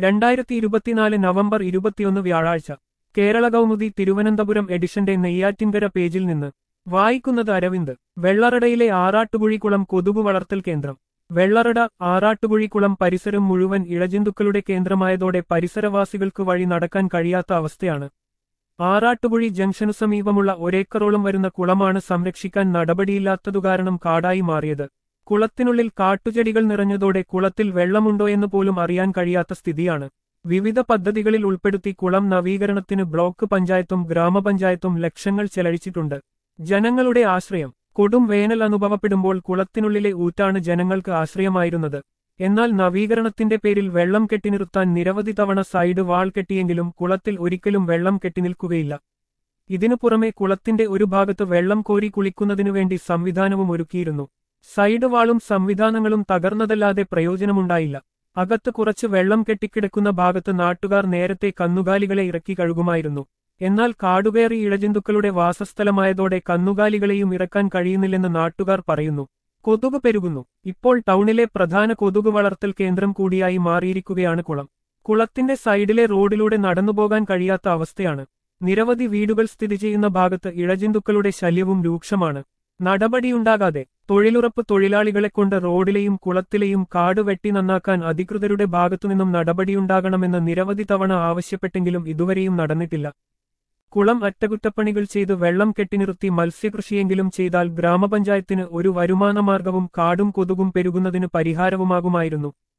രണ്ടായിരത്തി ഇരുപത്തിനാല് നവംബർ ഇരുപത്തിയൊന്ന് വ്യാഴാഴ്ച കേരള കൗമുദി തിരുവനന്തപുരം എഡിഷന്റെ നെയ്യാറ്റിൻകര പേജിൽ നിന്ന് വായിക്കുന്നത് അരവിന്ദ് വെള്ളറടയിലെ ആറാട്ടുകുഴിക്കുളം കൊതുകു വളർത്തൽ കേന്ദ്രം വെള്ളറട ആറാട്ടുകുഴിക്കുളം പരിസരം മുഴുവൻ ഇഴജന്തുക്കളുടെ കേന്ദ്രമായതോടെ പരിസരവാസികൾക്ക് വഴി നടക്കാൻ കഴിയാത്ത അവസ്ഥയാണ് ആറാട്ടുകുഴി ജംഗ്ഷനു സമീപമുള്ള ഒരേക്കറോളം വരുന്ന കുളമാണ് സംരക്ഷിക്കാൻ നടപടിയില്ലാത്തതുകാരണം കാടായി മാറിയത് കുളത്തിനുള്ളിൽ കാട്ടുചെടികൾ നിറഞ്ഞതോടെ കുളത്തിൽ വെള്ളമുണ്ടോയെന്ന് പോലും അറിയാൻ കഴിയാത്ത സ്ഥിതിയാണ് വിവിധ പദ്ധതികളിൽ ഉൾപ്പെടുത്തി കുളം നവീകരണത്തിന് ബ്ലോക്ക് പഞ്ചായത്തും ഗ്രാമപഞ്ചായത്തും ലക്ഷങ്ങൾ ചെലഴിച്ചിട്ടുണ്ട് ജനങ്ങളുടെ ആശ്രയം കൊടും വേനൽ അനുഭവപ്പെടുമ്പോൾ കുളത്തിനുള്ളിലെ ഊറ്റാണ് ജനങ്ങൾക്ക് ആശ്രയമായിരുന്നത് എന്നാൽ നവീകരണത്തിന്റെ പേരിൽ വെള്ളം കെട്ടിനിർത്താൻ നിരവധി തവണ സൈഡ് വാൾ കെട്ടിയെങ്കിലും കുളത്തിൽ ഒരിക്കലും വെള്ളം കെട്ടിനിൽക്കുകയില്ല ഇതിനു പുറമെ കുളത്തിന്റെ ഒരു ഭാഗത്ത് വെള്ളം കോരി കുളിക്കുന്നതിനു വേണ്ടി സംവിധാനവും ഒരുക്കിയിരുന്നു സൈഡ് വാളും സംവിധാനങ്ങളും തകർന്നതല്ലാതെ പ്രയോജനമുണ്ടായില്ല അകത്ത് കുറച്ച് വെള്ളം കെട്ടിക്കിടക്കുന്ന ഭാഗത്ത് നാട്ടുകാർ നേരത്തെ കന്നുകാലികളെ ഇറക്കി കഴുകുമായിരുന്നു എന്നാൽ കാടുകയറി ഇഴജന്തുക്കളുടെ വാസസ്ഥലമായതോടെ കന്നുകാലികളെയും ഇറക്കാൻ കഴിയുന്നില്ലെന്ന് നാട്ടുകാർ പറയുന്നു കൊതുക് പെരുകുന്നു ഇപ്പോൾ ടൗണിലെ പ്രധാന കൊതുക് വളർത്തൽ കേന്ദ്രം കൂടിയായി മാറിയിരിക്കുകയാണ് കുളം കുളത്തിന്റെ സൈഡിലെ റോഡിലൂടെ നടന്നുപോകാൻ കഴിയാത്ത അവസ്ഥയാണ് നിരവധി വീടുകൾ സ്ഥിതി ചെയ്യുന്ന ഭാഗത്ത് ഇഴജന്തുക്കളുടെ ശല്യവും രൂക്ഷമാണ് നടപടിയുണ്ടാകാതെ തൊഴിലുറപ്പ് തൊഴിലാളികളെക്കൊണ്ട് റോഡിലെയും കുളത്തിലെയും കാട് വെട്ടി നന്നാക്കാൻ അധികൃതരുടെ ഭാഗത്തുനിന്നും നടപടിയുണ്ടാകണമെന്ന് നിരവധി തവണ ആവശ്യപ്പെട്ടെങ്കിലും ഇതുവരെയും നടന്നിട്ടില്ല കുളം അറ്റകുറ്റപ്പണികൾ ചെയ്ത് വെള്ളം കെട്ടിനിർത്തി മത്സ്യകൃഷിയെങ്കിലും ചെയ്താൽ ഗ്രാമപഞ്ചായത്തിന് ഒരു വരുമാനമാർഗവും കാടും കൊതുകും പെരുകുന്നതിന് പരിഹാരവുമാകുമായിരുന്നു